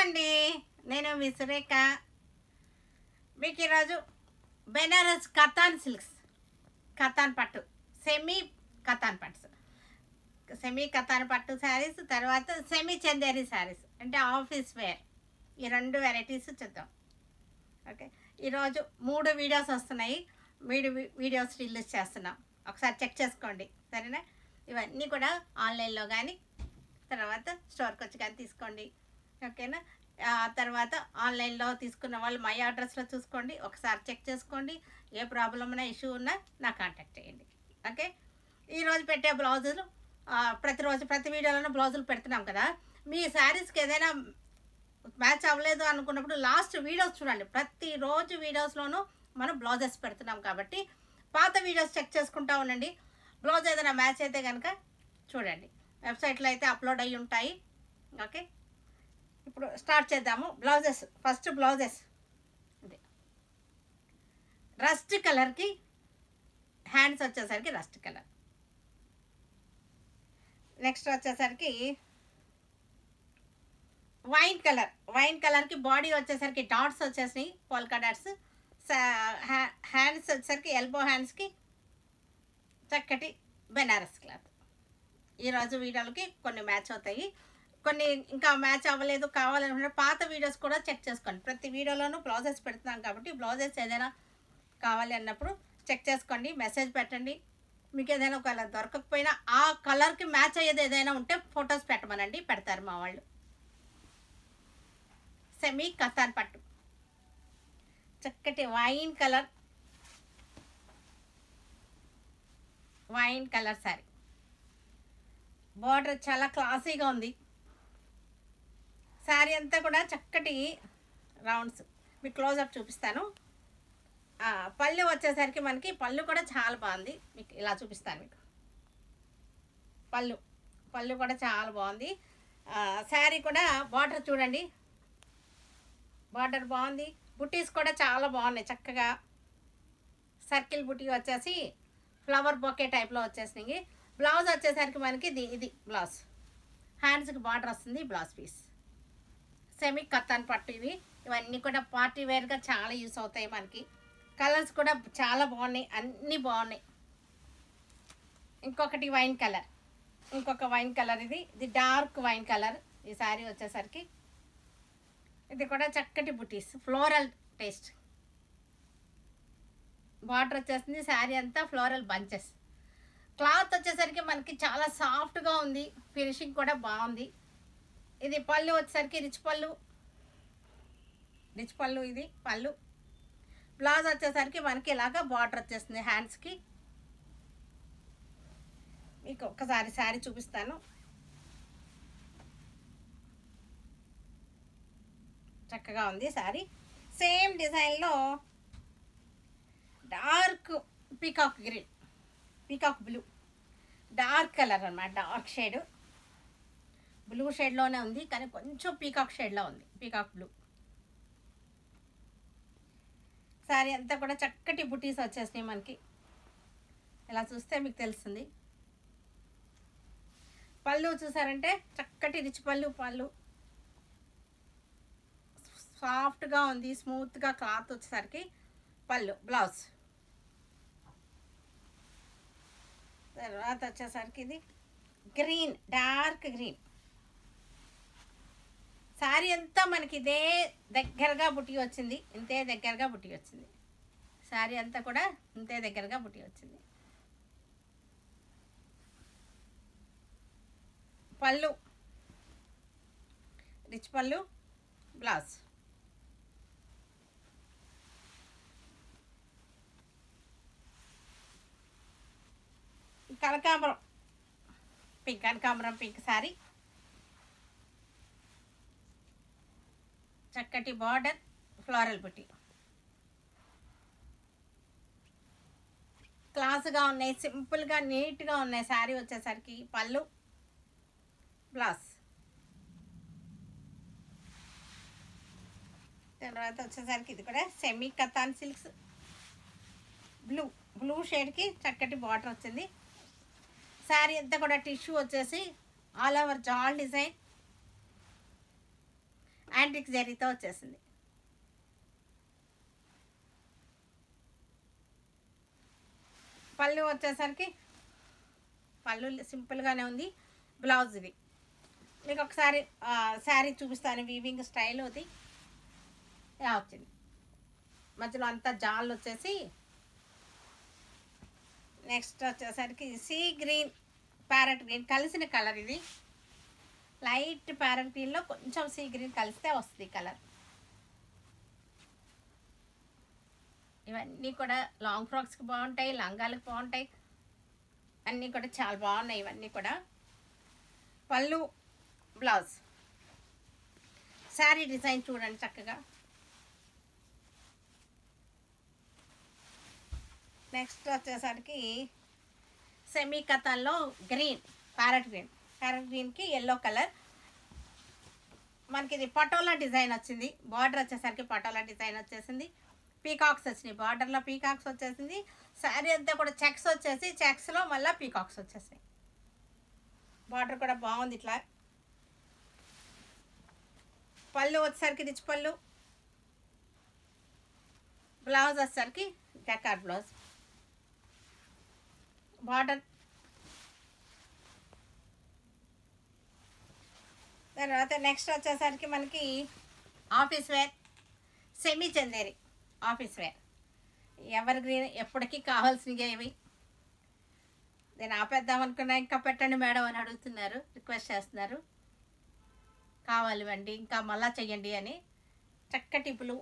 అండి నేను మీ సురేఖ మీకు ఈరోజు బెనారస్ కతాన్ సిల్క్స్ కతాన్ పట్టు సెమీ కతాన్ పట్టు సెమీ కతాన్ పట్టు శారీస్ తర్వాత సెమీ చందేరి శారీస్ అంటే ఆఫీస్ వేర్ ఈ రెండు వెరైటీస్ చూద్దాం ఓకే ఈరోజు మూడు వీడియోస్ వస్తున్నాయి మూడు వీ- వీడియోస్ రిలీజ్ చేస్తున్నాం ఒకసారి చెక్ చేసుకోండి సరేనా ఇవన్నీ కూడా ఆన్లైన్లో కానీ తర్వాత స్టోర్కి వచ్చి కానీ తీసుకోండి ఓకేనా ఆ తర్వాత ఆన్లైన్లో తీసుకున్న వాళ్ళు మై అడ్రస్లో చూసుకోండి ఒకసారి చెక్ చేసుకోండి ఏ ప్రాబ్లం ఉన్నా ఇష్యూ ఉన్నా నాకు కాంటాక్ట్ చేయండి ఓకే ఈరోజు పెట్టే బ్లౌజులు ఆ, ప్రతిరోజు ప్రతి వీడియోలోనూ బ్లౌజులు పెడుతున్నాం కదా మీ శారీస్కి ఏదైనా మ్యాచ్ అవ్వలేదు అనుకున్నప్పుడు లాస్ట్ వీడియోస్ చూడండి ప్రతిరోజు వీడియోస్లోనూ మనం బ్లౌజెస్ పెడుతున్నాం కాబట్టి పాత వీడియోస్ చెక్ చేసుకుంటా ఉండండి బ్లౌజ్ ఏదైనా మ్యాచ్ అయితే కనుక చూడండి వెబ్సైట్లో అయితే అప్లోడ్ అయ్యి ఉంటాయి ఓకే ఇప్పుడు స్టార్ట్ చేద్దాము బ్లౌజెస్ ఫస్ట్ బ్లౌజెస్ ఇది రస్ట్ కలర్కి హ్యాండ్స్ వచ్చేసరికి రస్ట్ కలర్ నెక్స్ట్ వచ్చేసరికి వైన్ కలర్ వైన్ కలర్కి బాడీ వచ్చేసరికి డాట్స్ వచ్చేసినాయి పోల్కా డాట్స్ హ్యాండ్స్ వచ్చేసరికి ఎల్బో హ్యాండ్స్కి చక్కటి బెనారస్ క్లాత్ ఈరోజు వీడియోలకి కొన్ని మ్యాచ్ అవుతాయి కొన్ని ఇంకా మ్యాచ్ అవ్వలేదు కావాలనుకుంటే పాత వీడియోస్ కూడా చెక్ చేసుకోండి ప్రతి వీడియోలోనూ బ్లౌజెస్ పెడుతున్నాం కాబట్టి బ్లౌజెస్ ఏదైనా కావాలి అన్నప్పుడు చెక్ చేసుకోండి మెసేజ్ పెట్టండి మీకు ఏదైనా ఒకవేళ దొరకకపోయినా ఆ కలర్కి మ్యాచ్ అయ్యేది ఏదైనా ఉంటే ఫొటోస్ పెట్టమనండి పెడతారు మా వాళ్ళు సెమీ కతాన్ పట్టు చక్కటి wine colour wine colour sari border చాలా క్లాసీగా ఉంది శారీ అంతా కూడా చక్కటి రౌండ్స్ మీకు క్లోజప్ చూపిస్తాను ఆ, పళ్ళు వచ్చేసరికి మనకి పళ్ళు కూడా చాలా బాగుంది మీకు ఇలా చూపిస్తాను మీకు పళ్ళు పళ్ళు కూడా చాలా బాగుంది ఆ, శారీ కూడా బార్డర్ చూడండి బార్డర్ బాగుంది బుటీస్ కూడా చాలా బాగున్నాయి చక్కగా సర్కిల్ బుటీ వచ్చేసి ఫ్లవర్ బొకే టైప్లో వచ్చేసినాయి బ్లౌజ్ వచ్చేసరికి మనకి ఇది ఇది బ్లౌజ్ హ్యాండ్స్కి బార్డర్ వస్తుంది బ్లౌజ్ పీస్ సెమీ కత్తాన్ పట్టు ఇవి ఇవన్నీ కూడా పార్టీ వేర్గా చాలా యూస్ అవుతాయి మనకి కలర్స్ కూడా చాలా బాగున్నాయి అన్నీ బాగున్నాయి ఇంకొకటి వైన్ కలర్ ఇంకొక వైన్ కలర్ ఇది ఇది డార్క్ వైన్ కలర్ ఈ శారీ వచ్చేసరికి ఇది కూడా చక్కటి బుటీస్ ఫ్లోరల్ టేస్ట్ బార్డర్ వచ్చేసింది శారీ అంతా ఫ్లోరల్ బంచెస్ క్లాత్ వచ్చేసరికి మనకి చాలా సాఫ్ట్గా ఉంది ఫినిషింగ్ కూడా బాగుంది ఇది పళ్ళు వచ్చేసరికి రిచ్ పళ్ళు రిచ్ పళ్ళు ఇది పళ్ళు బ్లౌజ్ వచ్చేసరికి మనకి ఇలాగా బార్డర్ వచ్చేస్తుంది హ్యాండ్స్కి మీకు ఒక్కసారి శారీ చూపిస్తాను చక్కగా ఉంది శారీ సేమ్ డిజైన్లో dark peacock green peacock blue dark colour అన్నమాట డార్క్ షేడ్ బ్లూ షేడ్లోనే ఉంది కానీ కొంచెం పీకాక్ షేడ్లో ఉంది పీకాక్ బ్లూ శారీ అంతా కూడా చక్కటి బుటీస్ వచ్చేసినాయి మనకి ఇలా చూస్తే మీకు తెలుస్తుంది పళ్ళు చూసారంటే చక్కటి రిచ్ పళ్ళు పళ్ళు సాఫ్ట్గా ఉంది స్మూత్గా క్లాత్ వచ్చేసరికి పళ్ళు బ్లౌజ్ తర్వాత వచ్చేసరికి ఇది గ్రీన్ డార్క్ గ్రీన్ శారీ అంతా మనకి ఇదే దగ్గరగా బుట్టి వచ్చింది ఇంతే దగ్గరగా బుట్టి వచ్చింది శారీ అంతా కూడా ఇంతే దగ్గరగా బుట్టి వచ్చింది పళ్ళు రిచ్ పళ్ళు బ్లౌజ్ కనకాంబరం పింక్ కనకాంబరం పింక్ శారీ చక్కటి బార్డర్ ఫ్లోరల్ బుట్టి క్లాస్గా ఉన్నాయి సింపుల్గా నీట్గా ఉన్నాయి శారీ వచ్చేసరికి పళ్ళు బ్లౌజ్ తర్వాత వచ్చేసరికి ఇది కూడా semi katan silks blue blue షేడ్కి చక్కటి బార్డర్ వచ్చింది శారీ అంతా కూడా టిష్యూ వచ్చేసి ఆల్ ఓవర్ జాల్ డిజైన్ యాంటిక్ జరీతో వచ్చేసింది పళ్ళు వచ్చేసరికి పళ్ళు సింపుల్గానే ఉంది బ్లౌజ్ ఇది మీకు ఒకసారి శారీ చూపిస్తాను వీవింగ్ స్టైల్ అది ఇలా వచ్చింది మధ్యలో అంతా జాళ్ళు వచ్చేసి నెక్స్ట్ వచ్చేసరికి సీ గ్రీన్ ప్యారెట్ గ్రీన్ కలిసిన కలర్ ఇది లైట్ ప్యారెట్ గ్రీన్లో కొంచెం సీ గ్రీన్ కలిస్తే వస్తుంది కలర్ ఇవన్నీ కూడా లాంగ్ ఫ్రాక్స్కి బాగుంటాయి లంగాలకు బాగుంటాయి అన్నీ కూడా చాలా బాగున్నాయి ఇవన్నీ కూడా పళ్ళు బ్లౌజ్ శారీ డిజైన్ చూడండి చక్కగా నెక్స్ట్ వచ్చేసరికి సెమీ కథల్లో గ్రీన్ ప్యారెట్ గ్రీన్ ప్యారెట్ గ్రీన్కి ఎల్లో కలర్ మనకి ఇది పటోలా డిజైన్ వచ్చింది బార్డర్ వచ్చేసరికి పటోలా డిజైన్ వచ్చేసింది పీకాక్స్ వచ్చినాయి బార్డర్లో పీకాక్స్ వచ్చేసింది శారీ అంతా కూడా చెక్స్ వచ్చేసి చెక్స్లో మళ్ళీ పీకాక్స్ వచ్చేసాయి బార్డర్ కూడా బాగుంది ఇట్లా పళ్ళు వచ్చేసరికి రిచ్ పళ్ళు బ్లౌజ్ వచ్చేసరికి జకార్ బ్లౌజ్ బార్డర్ తర్వాత నెక్స్ట్ వచ్చేసరికి మనకి office wear semi Chanderi office wear evergreen ఎప్పటికీ కావాల్సినవి ఇవి నేను ఆపేద్దాం అనుకున్నా ఇంకా పెట్టండి మేడం అని అడుగుతున్నారు రిక్వెస్ట్ చేస్తున్నారు కావాలి అండి ఇంకా మళ్ళా చెయ్యండి అని చక్కటి బ్లూ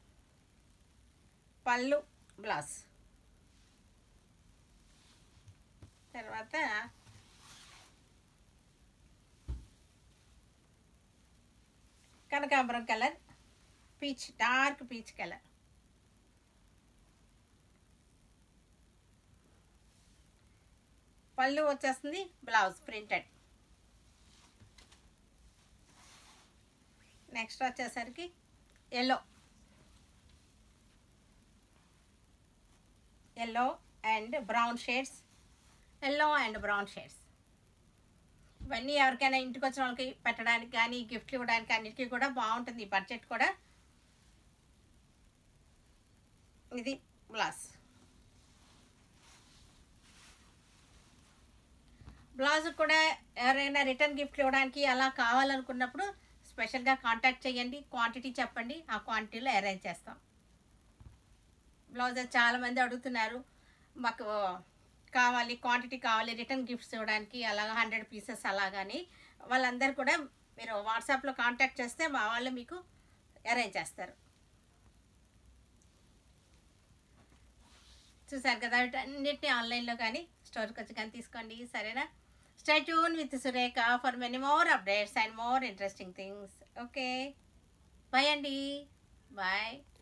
పళ్ళు బ్లౌజ్ తర్వాత కనకాంబరం colour peach dark peach colour పళ్ళు వచ్చేస్తుంది బ్లౌజ్ ప్రింటెడ్ నెక్స్ట్ వచ్చేసరికి yellow yellow and brown shades yellow and brown shades ఇవన్నీ ఎవరికైనా ఇంటికి వచ్చిన వాళ్ళకి పెట్టడానికి కానీ గిఫ్ట్లు ఇవ్వడానికి అన్నిటికీ కూడా బాగుంటుంది ఈ బడ్జెట్ కూడా ఇది బ్లౌజ్ బ్లౌజ్ కూడా ఎవరైనా రిటర్న్ గిఫ్ట్లు ఇవ్వడానికి అలా కావాలనుకున్నప్పుడు స్పెషల్గా కాంటాక్ట్ చేయండి క్వాంటిటీ చెప్పండి ఆ క్వాంటిటీలో అరేంజ్ చేస్తాం బ్లౌజ్ చాలామంది అడుగుతున్నారు మాకు కావాలి క్వాంటిటీ కావాలి రిటర్న్ గిఫ్ట్స్ ఇవ్వడానికి అలాగా హండ్రెడ్ పీసెస్ అలాగని వాళ్ళందరూ కూడా మీరు వాట్సాప్లో కాంటాక్ట్ చేస్తే మా వాళ్ళు మీకు అరేంజ్ చేస్తారు చూసారు కదా వీటన్నిటిని ఆన్లైన్లో కానీ స్టోర్కి వచ్చి కానీ తీసుకోండి సరేనా stay tune with Surekha for many more updates and more interesting things okay bye అండి బాయ్